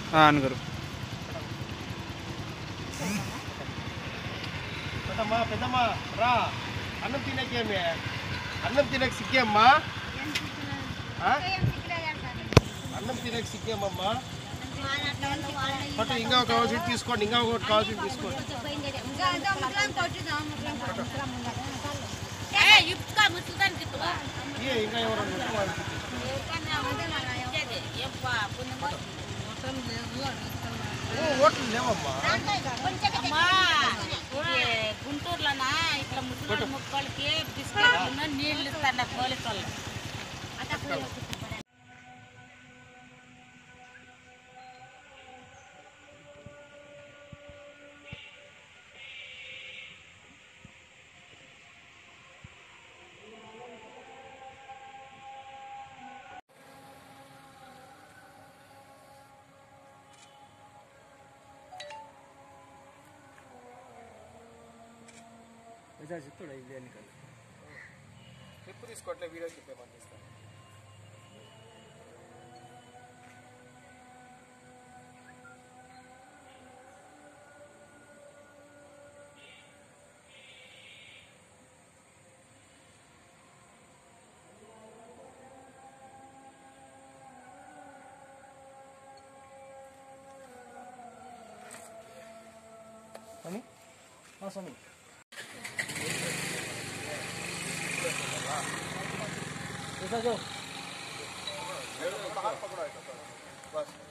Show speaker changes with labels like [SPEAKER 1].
[SPEAKER 1] అనుగురు
[SPEAKER 2] పెద్దమ్మా పెద్దమ్మా రా అన్నం తినేకేమి అన్నం తినేకి సిక్కేమ్మా ఆ? అన్నం తినేకి సిక్కేమమ్మా పట్టు ఇంకా ఒక కావాల్సి తీసుకోండి ఇంకా ఒకటి కావాల్సి తీసుకోండి ఏ ఇంకా ఎవరన్నా ఉంటే వాళ్ళకి ఓ, ఓట్లు లేవమ్మా
[SPEAKER 3] గుంటూరులోనా ఇట్లా ముసలి ముక్కలకి బిస్కెట్లు నీళ్ళు ఇస్తాను పోలీసు వాళ్ళు
[SPEAKER 2] క్లిప్ తీసుకోవట్లే వీడియో క్లిప్ ఏమని తీస్తాను స్వామి ఆ, స్వామి ऐसा जो बस